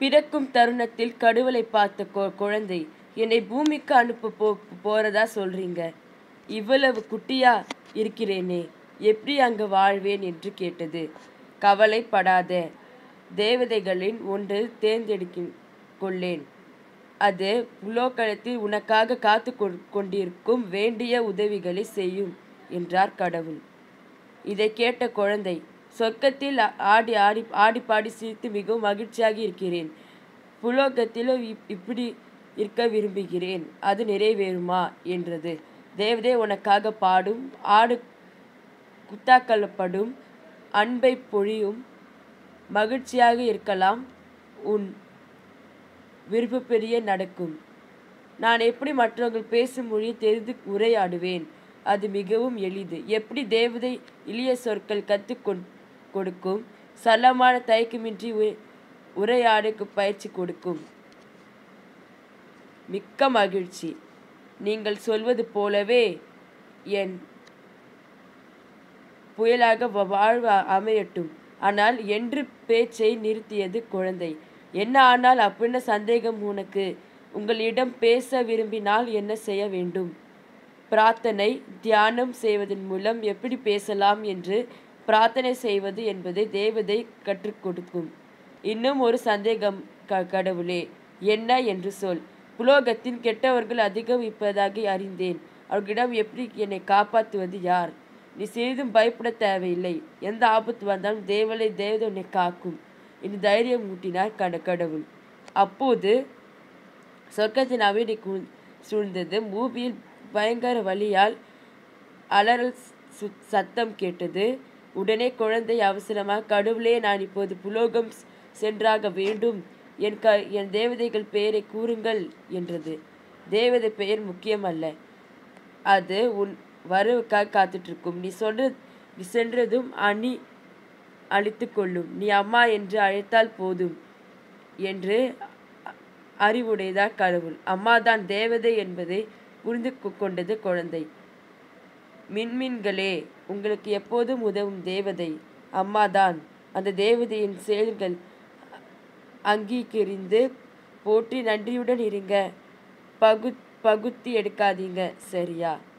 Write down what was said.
பிறக்கும் தருணத்தில் கடவுளை பார்த்த கொ- குழந்தை என்னை பூமிக்கு அனுப்ப போ போறதா சொல்றீங்க இவ்வளவு குட்டியா இருக்கிறேனே எப்படி அங்க வாழ்வேன் என்று கேட்டது கவலைப்படாத தேவதைகளின் ஒன்று தேர்ந்தெடுக்க கொள்ளேன் அது புலோகலத்தில் உனக்காக காத்து கொ- கொண்டிருக்கும் வேண்டிய உதவிகளை செய்யும் என்றார் கடவுள் இதை கேட்ட குழந்தை சொர்க்கத்தில் ஆ- ஆடி ஆடி ஆடி பாடி சிரித்து மிகவும் மகிழ்ச்சியாக இருக்கிறேன் புலோகத்திலும் இப்- இப்படி இருக்க விரும்புகிறேன் அது நிறைவேறுமா என்றது தேவதே உனக்காக பாடும் ஆடு குத்தாக்கலப்படும் அன்பை பொழியும் மகிழ்ச்சியாக இருக்கலாம் உன் விருப்பப்பெரிய நடக்கும் நான் எப்படி மற்றவர்கள் பேசும் மொழியை தெரிந்து உரையாடுவேன் அது மிகவும் எளிது எப்படி தேவதை எளிய சொற்கள் கற்றுக் கொ- கொடுக்கும் சரளமான தயக்கமின்றி உரை- உரையாடுக்கு பயிற்சி கொடுக்கும் மிக்க மகிழ்ச்சி நீங்கள் சொல்வது போலவே என் புயலாக வ- வாழ்வு அ- அமையட்டும் ஆனால் என்று பேச்சை நிறுத்தியது குழந்தை என்ன ஆனால் அப்படின்னு சந்தேகம் உனக்கு உங்களிடம் பேச விரும்பினால் என்ன செய்ய வேண்டும் பிரார்த்தனை தியானம் செய்வதன் மூலம் எப்படி பேசலாம் என்று பிரார்த்தனை செய்வது என்பதை தேவதை கற்றுக் கொடுக்கும் இன்னும் ஒரு சந்தேகம் க கடவுளே என்ன என்று சொல் புலோகத்தின் கெட்டவர்கள் அதிகம் இருப்பதாக அறிந்தேன் அவர்களிடம் எப்படி என்னை காப்பாற்றுவது யார் நீ சிறிதும் பயப்பட தேவையில்லை எந்த ஆபத்து வந்தாலும் தேவலை தேவதை உன்னை காக்கும் என்று தைரியம் ஊட்டினார் கட கடவுள் அப்போது சொர்க்கத்தின் அமைதி கு- சூழ்ந்தது பூமியில் பயங்கர வலியால் அலறல் சு- சத்தம் கேட்டது உடனே குழந்தை அவசரமாக கடவுளே நான் இப்போது புலோகம் ஸ்- சென்றாக வேண்டும் என் க என் தேவதைகள் பெயரை கூறுங்கள் என்றது தேவதை பெயர் முக்கியமல்ல அது உன் வரவுக்காக காத்துட்ருக்கும் நீ சொன்ன நீ சென்றதும் அணி அழித்து கொள்ளும் நீ அம்மா என்று அழைத்தால் போதும் என்று அ- அறிவுடையதார் கடவுள் அம்மாதான் தேவதை என்பதை புரிந்து கொ- கொண்டது குழந்தை மின்மின்களே உங்களுக்கு எப்போதும் உதவும் தேவதை அம்மாதான் அந்த தேவதையின் செயல்கள் அங்கீகரிந்து போற்றி நன்றியுடன் இருங்க பகு பகுத்தி எடுக்காதீங்க சரியா